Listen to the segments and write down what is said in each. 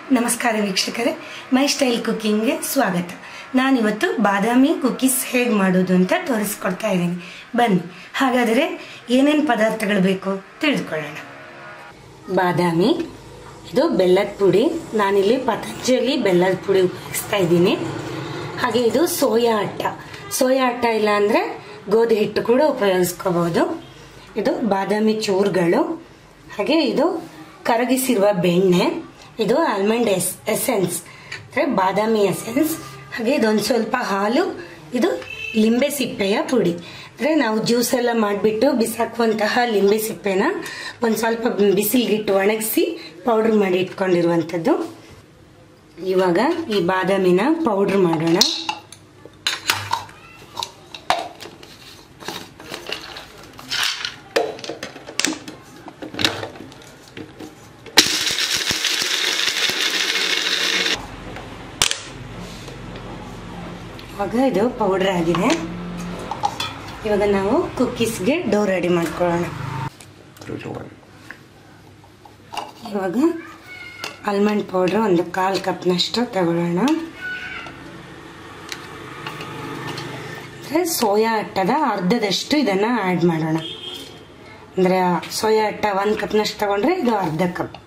ನಮಸ್ಕಾರ ವೀಕ್ಷಕರೇ ಮೈ ಸ್ಟೈಲ್ ಕುಕ್ಕಿಂಗ್ಗೆ ಸ್ವಾಗತ ನಾನಿವತ್ತು ಬಾದಾಮಿ ಕುಕ್ಕೀಸ್ ಹೇಗೆ ಮಾಡೋದು ಅಂತ ತೋರಿಸ್ಕೊಡ್ತಾ ಇದ್ದೀನಿ ಬನ್ನಿ ಹಾಗಾದರೆ ಏನೇನು ಪದಾರ್ಥಗಳು ಬೇಕು ತಿಳಿದುಕೊಳ್ಳೋಣ ಬಾದಾಮಿ ಇದು ಬೆಲ್ಲದ ಪುಡಿ ನಾನಿಲ್ಲಿ ಪತಂಜಲಿ ಬೆಲ್ಲದ ಪುಡಿ ಉಪಯೋಗಿಸ್ತಾ ಇದ್ದೀನಿ ಹಾಗೆ ಇದು ಸೋಯಾ ಅಟ್ಟ ಸೋಯಾ ಅಟ್ಟ ಇಲ್ಲ ಅಂದರೆ ಗೋಧಿ ಹಿಟ್ಟು ಕೂಡ ಉಪಯೋಗಿಸ್ಕೋಬಹುದು ಇದು ಬಾದಾಮಿ ಚೂರುಗಳು ಹಾಗೆ ಇದು ಕರಗಿಸಿರುವ ಬೆಣ್ಣೆ ಇದು ಆಲ್ಮಂಡ್ ಎಸ್ ಎಸೆನ್ಸ್ ಅಂದರೆ ಬಾದಾಮಿ ಎಸೆನ್ಸ್ ಹಾಗೆ ಇದೊಂದು ಸ್ವಲ್ಪ ಹಾಲು ಇದು ಲಿಂಬೆ ಸಿಪ್ಪೆಯ ಪುಡಿ ಅಂದರೆ ನಾವು ಜ್ಯೂಸ್ ಎಲ್ಲ ಮಾಡಿಬಿಟ್ಟು ಬಿಸಾಕುವಂತಹ ಲಿಂಬೆ ಸಿಪ್ಪೆನ ಒಂದು ಸ್ವಲ್ಪ ಬಿಸಿಲಿಗಿಟ್ಟು ಒಣಗಿಸಿ ಪೌಡ್ರ್ ಮಾಡಿ ಇಟ್ಕೊಂಡಿರುವಂಥದ್ದು ಇವಾಗ ಈ ಬಾದಾಮಿನ ಪೌಡ್ರ್ ಮಾಡೋಣ ಇವಾಗ ಇದು ಪೌಡರ್ ಆಗಿದೆ ಇವಾಗ ನಾವು ಕುಕ್ಕೀಸ್ಗೆ ಡೋ ರೆಡಿ ಮಾಡ್ಕೊಳ್ಳೋಣ Three to one. ಇವಾಗ ಆಲ್ಮಂಡ್ ಪೌಡ್ರ್ ಒಂದು ಕಾಲು ಕಪ್ನಷ್ಟು ತಗೊಳ್ಳೋಣ ಅಂದರೆ ಸೋಯಾ ಅಟ್ಟದ ಅರ್ಧದಷ್ಟು ಇದನ್ನು ಆ್ಯಡ್ ಮಾಡೋಣ ಅಂದರೆ ಸೋಯಾ ಅಟ್ಟ ಒಂದು ಕಪ್ನಷ್ಟು ತಗೊಂಡ್ರೆ ಇದು ಅರ್ಧ ಕಪ್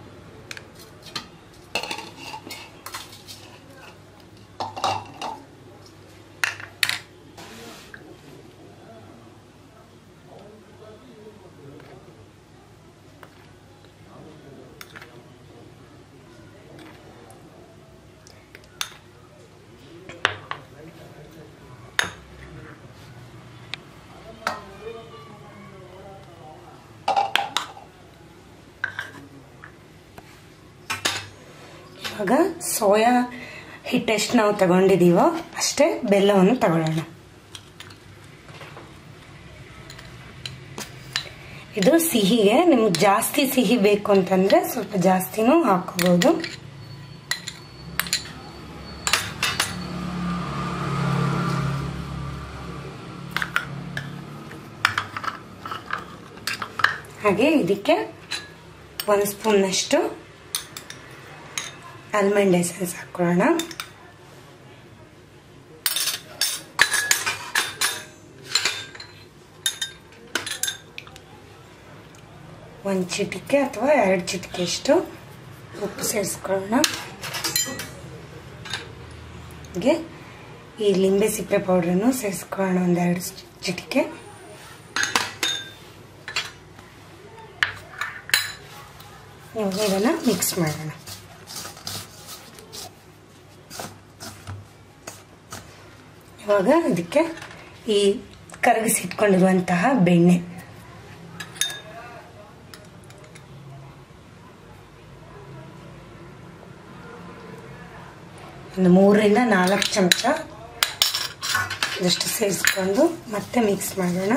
ಇವಾಗ ಸೋಯಾ ಹಿಟ್ಟೆಷ್ಟು ನಾವು ತಗೊಂಡಿದ್ದೀವೋ ಅಷ್ಟೇ ಬೆಲ್ಲವನ್ನು ತಗೊಳ್ಳೋಣ ಇದು ಸಿಹಿಗೆ ನಿಮ್ಗೆ ಜಾಸ್ತಿ ಸಿಹಿ ಬೇಕು ಅಂತಂದ್ರೆ ಸ್ವಲ್ಪ ಜಾಸ್ತಿನೂ ಹಾಕೋಬಹುದು ಹಾಗೆ ಇದಕ್ಕೆ ಒಂದು ಸ್ಪೂನ್ನಷ್ಟು ಆಲ್ಮಂಡ್ ಎಸೆನ್ಸ್ ಹಾಕೊಳ್ಳೋಣ ಒಂದು ಚಿಟಿಕೆ ಅಥವಾ ಎರಡು ಚಿಟಿಕೆ ಅಷ್ಟು ಉಪ್ಪು ಸೇರಿಸ್ಕೊಳ್ಳೋಣ ಹಾಗೆ ಈ ಲಿಂಬೆ ಸಿಪ್ಪೆ ಪೌಡ್ರನ್ನು ಸೇರಿಸ್ಕೊಳ್ಳೋಣ ಒಂದೆರಡು ಚಿಟಿಕೆ ಇವಾಗ ಇದನ್ನು ಮಿಕ್ಸ್ ಮಾಡೋಣ ಇವಾಗ ಇದಕ್ಕೆ ಈ ಕರಗಿಸಿಟ್ಕೊಂಡಿರುವಂತಹ ಬೆಣ್ಣೆ ಒಂದು ಮೂರರಿಂದ ನಾಲ್ಕು ಚಮಚ ಇದಷ್ಟು ಸೇರಿಸ್ಕೊಂಡು ಮತ್ತೆ ಮಿಕ್ಸ್ ಮಾಡೋಣ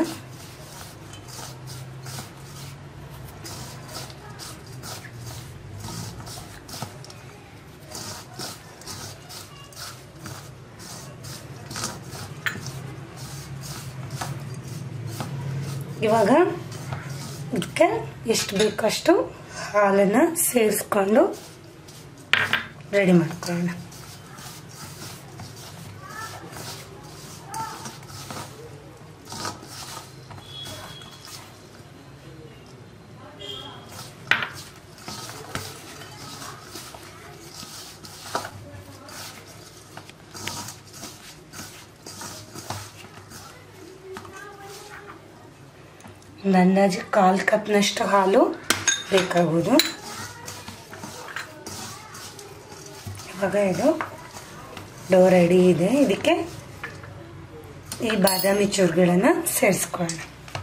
ಇವಾಗ ಇದಕ್ಕೆ ಎಷ್ಟು ಬೇಕಷ್ಟು ಹಾಲನ್ನು ಸೇರಿಸ್ಕೊಂಡು ರೆಡಿ ಮಾಡ್ಕೊಳ್ಳೋಣ ಒಂದು ಅಂದಾಜು ಕಾಲು ಕಪ್ನಷ್ಟು ಹಾಲು ಬೇಕಾಗುವುದು ಇವಾಗ ಇದು ಡೋ ರೆಡಿ ಇದೆ ಇದಕ್ಕೆ ಈ ಬಾದಾಮಿ ಚೂರುಗಳನ್ನು ಸೇರಿಸ್ಕೊಳ್ಳೋಣ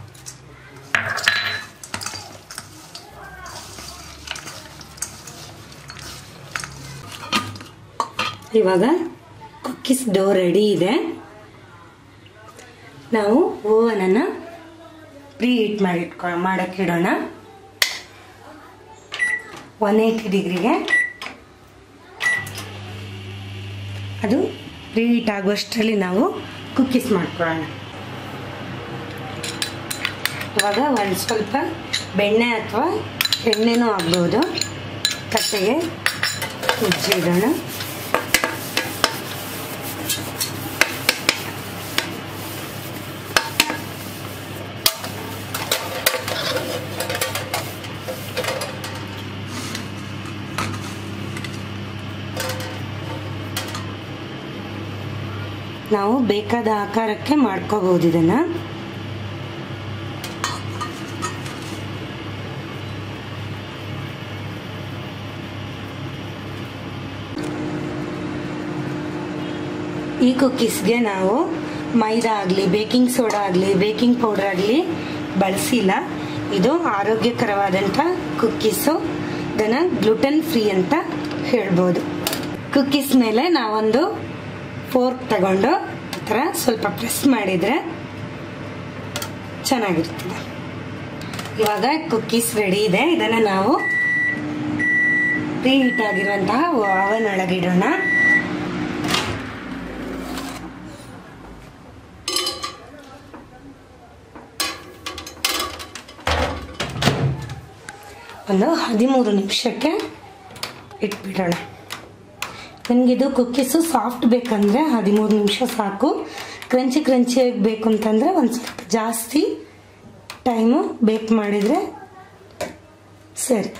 ಇವಾಗ ಕುಕ್ಕೀಸ್ ಡೋ ರೆಡಿ ಇದೆ ನಾವು ಓವನನ್ನು ಪ್ರೀ ಹೀಟ್ ಮಾಡಿ ಇಟ್ಕೊ ಮಾಡಕ್ಕೆ ಇಡೋಣ ಒನ್ ಏಯ್ಟಿ ಡಿಗ್ರಿಗೆ ಅದು ಪ್ರೀ ಹೀಟ್ ಆಗುವಷ್ಟರಲ್ಲಿ ನಾವು ಕುಕ್ಕೀಸ್ ಮಾಡ್ಕೊಳ್ಳೋಣ ಇವಾಗ ಒಂದು ಸ್ವಲ್ಪ ಬೆಣ್ಣೆ ಅಥವಾ ಎಣ್ಣೆನೂ ಆಗ್ಬೋದು ತಟ್ಟೆಗೆ ಮುಚ್ಚಿ ಇಡೋಣ ನಾವು ಬೇಕಾದ ಆಕಾರಕ್ಕೆ ಮಾಡ್ಕೋಬಹುದು ಇದನ್ನ ಈ ಕುಕ್ಕೀಸ್ಗೆ ನಾವು ಮೈದಾ ಆಗಲಿ ಬೇಕಿಂಗ್ ಸೋಡಾ ಆಗಲಿ ಬೇಕಿಂಗ್ ಪೌಡರ್ ಆಗಲಿ ಬಳಸಿಲ್ಲ ಇದು ಆರೋಗ್ಯಕರವಾದಂಥ ಕುಕ್ಕೀಸು ಇದನ್ನು ಗ್ಲುಟನ್ ಫ್ರೀ ಅಂತ ಹೇಳ್ಬೋದು ಕುಕ್ಕೀಸ್ ಮೇಲೆ ನಾವೊಂದು ಫೋರ್ಕ್ ತಗೊಂಡು ಈ ಥರ ಸ್ವಲ್ಪ ಪ್ರೆಸ್ ಮಾಡಿದರೆ ಚೆನ್ನಾಗಿರ್ತದೆ ಇವಾಗ ಕುಕ್ಕೀಸ್ ರೆಡಿ ಇದೆ ಇದನ್ನು ನಾವು ಪ್ರೀ ಹೀಟ್ ಆಗಿರುವಂತಹ ಅವನ್ ಒಳಗಿಡೋಣ ಒಂದು ಹದಿಮೂರು ನಿಮಿಷಕ್ಕೆ ಇಟ್ಬಿಡೋಣ ನನಗಿದು ಕುಕ್ಕೀಸು ಸಾಫ್ಟ್ ಬೇಕಂದ್ರೆ ಹದಿಮೂರು ನಿಮಿಷ ಸಾಕು ಕ್ರಂಚಿ ಕ್ರಂಚಿಯಾಗಿ ಬೇಕು ಅಂತಂದರೆ ಒಂದು ಸ್ವಲ್ಪ ಜಾಸ್ತಿ ಟೈಮು ಬೇಕ್ ಮಾಡಿದರೆ ಸರಿ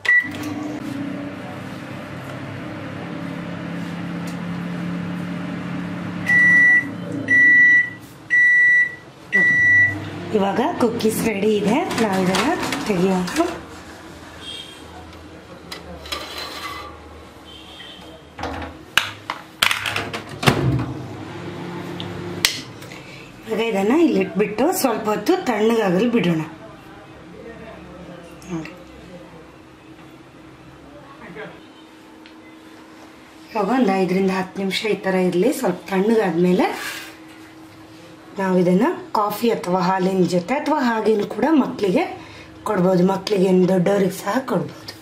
ಇವಾಗ ಕುಕ್ಕೀಸ್ ರೆಡಿ ಇದೆ ನಾವು ಇದನ್ನು ತೆಗಿಯೋಣ ಇವಾಗ ಇದನ್ನು ಇಲ್ಲಿ ಇಟ್ಬಿಟ್ಟು ಸ್ವಲ್ಪ ಹೊತ್ತು ತಣ್ಣಗಾಗಲು ಬಿಡೋಣ ನೋಡಿ ಇವಾಗ ಒಂದು ಐದರಿಂದ ಹತ್ತು ನಿಮಿಷ ಈ ಥರ ಇರಲಿ ಸ್ವಲ್ಪ ತಣ್ಣಗಾದ್ಮೇಲೆ ನಾವು ಇದನ್ನು ಕಾಫಿ ಅಥವಾ ಹಾಲಿನ ಜೊತೆ ಅಥವಾ ಹಾಗೇನು ಕೂಡ ಮಕ್ಕಳಿಗೆ ಕೊಡ್ಬೋದು ಮಕ್ಕಳಿಗೆ ದೊಡ್ಡವ್ರಿಗೆ ಸಹ ಕೊಡ್ಬೋದು